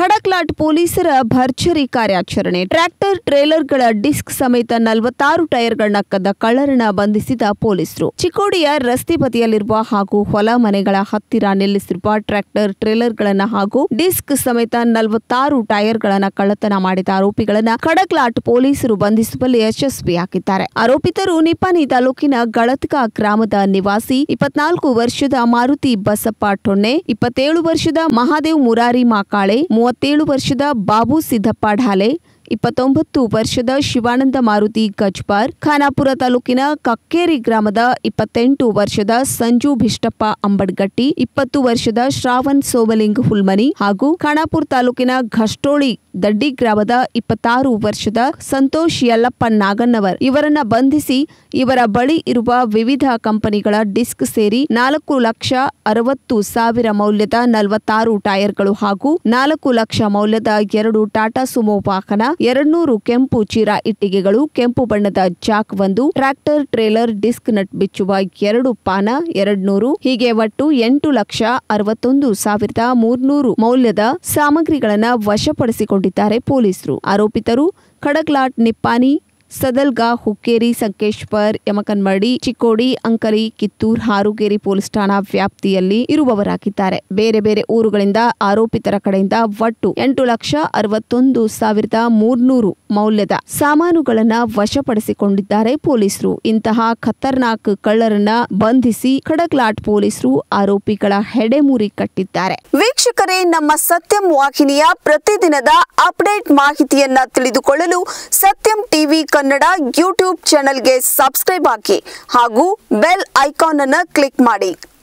ಖಡಕ್ಲಾಟ್ ಪೊಲೀಸರ ಭರ್ಜರಿ ಕಾರ್ಯಾಚರಣೆ ಟ್ರ್ಯಾಕ್ಟರ್ ಟ್ರೇಲರ್ಗಳ ಡಿಸ್ಕ್ ಸಮೇತ ನಲವತ್ತಾರು ಟೈರ್ಗಳನ್ನ ಕದ್ದ ಕಳ್ಳರನ್ನ ಬಂಧಿಸಿದ ಪೊಲೀಸರು ಚಿಕ್ಕೋಡಿಯ ರಸ್ತೆ ಬದಿಯಲ್ಲಿರುವ ಹಾಗೂ ಹೊಲ ಮನೆಗಳ ಹತ್ತಿರ ನಿಲ್ಲಿಸಿರುವ ಟ್ರ್ಯಾಕ್ಟರ್ ಟ್ರೇಲರ್ಗಳನ್ನ ಹಾಗೂ ಡಿಸ್ಕ್ ಸಮೇತ ನಲವತ್ತಾರು ಟೈರ್ಗಳನ್ನ ಕಳ್ಳತನ ಮಾಡಿದ ಆರೋಪಿಗಳನ್ನ ಖಡಕ್ಲಾಟ್ ಪೊಲೀಸರು ಬಂಧಿಸುವಲ್ಲಿ ಯಶಸ್ವಿಯಾಗಿದ್ದಾರೆ ಆರೋಪಿತರು ನಿಪಾನಿ ತಾಲೂಕಿನ ಗಳತ್ಕ ಗ್ರಾಮದ ನಿವಾಸಿ ಇಪ್ಪತ್ನಾಲ್ಕು ವರ್ಷದ ಮಾರುತಿ ಬಸಪ್ಪ ಟೊಣ್ಣೆ ಇಪ್ಪತ್ತೇಳು ವರ್ಷದ ಮಹಾದೇವ್ ಮುರಾರಿ ಮಾಕಾಳೆ ಮೂವತ್ತೇಳು ವರ್ಷದ ಬಾಬು ಸಿದ್ದಪ್ಪ ಢಾಲೆ ಇಪ್ಪತ್ತೊಂಬತ್ತು ವರ್ಷದ ಶಿವಾನಂದ ಮಾರುತಿ ಗಜ್ಬಾರ್ ಖಾನಾಪುರ ತಾಲೂಕಿನ ಕಕ್ಕೇರಿ ಗ್ರಾಮದ ಇಪ್ಪತ್ತೆಂಟು ವರ್ಷದ ಸಂಜು ಭಿಷ್ಟಪ್ಪ ಅಂಬಡ್ಗಟ್ಟಿ ಇಪ್ಪತ್ತು ವರ್ಷದ ಶ್ರಾವಣ್ ಸೋಮಲಿಂಗ್ ಹುಲ್ಮನಿ ಹಾಗೂ ಖಾನಾಪುರ ತಾಲೂಕಿನ ಘಷ್ಟೋಳಿ ದಡ್ಡಿ ಗ್ರಾಮದ ಇಪ್ಪತ್ತಾರು ವರ್ಷದ ಸಂತೋಷ್ ಯಲ್ಲಪ್ಪ ನಾಗನ್ನವರ್ ಇವರನ್ನ ಬಂಧಿಸಿ ಇವರ ಬಳಿ ಇರುವ ವಿವಿಧ ಕಂಪನಿಗಳ ಡಿಸ್ಕ್ ಸೇರಿ ನಾಲ್ಕು ಲಕ್ಷ ಅರವತ್ತು ಸಾವಿರ ಮೌಲ್ಯದ ನಲವತ್ತಾರು ಟೈರ್ಗಳು ಹಾಗೂ ನಾಲ್ಕು ಲಕ್ಷ ಮೌಲ್ಯದ ಎರಡು ಟಾಟಾ ಸುಮೋ ವಾಹನ ಎರಡ್ನೂರು ಕೆಂಪು ಚೀರ ಇಟ್ಟಿಗೆಗಳು ಕೆಂಪು ಬಣ್ಣದ ಜಾಕ್ ಒಂದು ಟ್ರ್ಯಾಕ್ಟರ್ ಟ್ರೇಲರ್ ಡಿಸ್ಕ್ ನಟ್ ಬಿಚ್ಚುವ ಎರಡು ಪಾನ ಎರಡ್ನೂರು ಹೀಗೆ ಒಟ್ಟು ಎಂಟು ಲಕ್ಷ ಅರವತ್ತೊಂದು ಸಾವಿರದ ಮೂರ್ನೂರು ಮೌಲ್ಯದ ಸಾಮಗ್ರಿಗಳನ್ನ ವಶಪಡಿಸಿಕೊಂಡಿದ್ದಾರೆ ಪೊಲೀಸರು ಆರೋಪಿತರು ಖಡಕ್ಲಾಟ್ ನಿಪ್ಪಾನಿ ಸದಲ್ಗಾ ಹುಕ್ಕೇರಿ ಸಂಕೇಶ್ವರ್ ಯಮಕನ್ಮಡಿ ಚಿಕ್ಕೋಡಿ ಅಂಕಲಿ ಕಿತ್ತೂರ್ ಹಾರುಗೇರಿ ಪೊಲೀಸ್ ಠಾಣಾ ವ್ಯಾಪ್ತಿಯಲ್ಲಿ ಇರುವವರಾಗಿದ್ದಾರೆ ಬೇರೆ ಬೇರೆ ಊರುಗಳಿಂದ ಆರೋಪಿತರ ಕಡೆಯಿಂದ ಒಟ್ಟು ಎಂಟು ಲಕ್ಷ ಅರವತ್ತೊಂದು ಸಾವಿರದ ಮೂರ್ನೂರು ಮೌಲ್ಯದ ಸಾಮಾನುಗಳನ್ನ ವಶಪಡಿಸಿಕೊಂಡಿದ್ದಾರೆ ಪೊಲೀಸರು ಇಂತಹ ಖತರ್ನಾಕ್ ಕಳ್ಳರನ್ನ ಬಂಧಿಸಿ ಖಡಕ್ಲಾಟ್ ಪೊಲೀಸರು ಆರೋಪಿಗಳ ಹೆಡೆಮುರಿ ಕಟ್ಟಿದ್ದಾರೆ ವೀಕ್ಷಕರೇ ನಮ್ಮ ಸತ್ಯಂ ವಾಹಿನಿಯ ಪ್ರತಿದಿನದ ಅಪ್ಡೇಟ್ ಮಾಹಿತಿಯನ್ನ ತಿಳಿದುಕೊಳ್ಳಲು ಸತ್ಯಂ ಟಿವಿ ಕನ್ನಡ ಯೂಟ್ಯೂಬ್ ಚಾನೆಲ್ಗೆ ಸಬ್ಸ್ಕ್ರೈಬ್ ಹಾಕಿ ಹಾಗೂ ಬೆಲ್ ಐಕಾನ್ ಅನ್ನು ಕ್ಲಿಕ್ ಮಾಡಿ